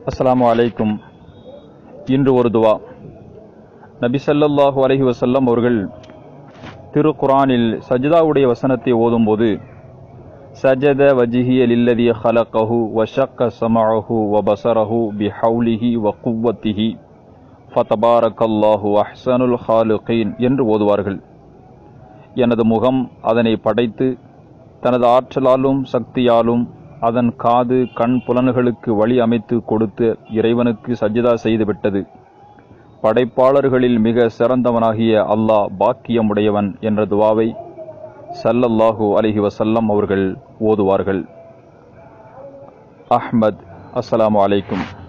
அஸ்ஸலாமு அலைக்கும் இன்று ஒரு துவா நபி ஸல்லல்லாஹு அலைஹி வஸல்லம் அவர்கள் திருக்குரானில் சஜிதாவுடைய வசனத்தை ஓதும்போது சஜத வஜிஹிய லில்லதி ஹலகஹு வஷக்க சமஅஹு வபசரஹு பிஹவுலிஹி வகுவத்திஹி ஃபதபாரக்கல்லாஹு அஹ்சனுல் ஹாலிகீன் என்று ஓதுவார்கள் எனது முகம் அதனை படைத்து தனது ஆற்றலாலும் சக்தியாலும் அதன் காது கண் புலன்களுக்கு வழி அமைத்து கொடுத்து இறைவனுக்கு சஜிதா செய்துவிட்டது படைப்பாளர்களில் மிக சிறந்தவனாகிய அல்லாஹ் பாக்கியமுடையவன் என்ற துவாவை சல்லல்லாஹு அலைஹி வசல்லம் அவர்கள் ஓதுவார்கள் அஹ்மத் அஸ்ஸலாமு அலைக்கும்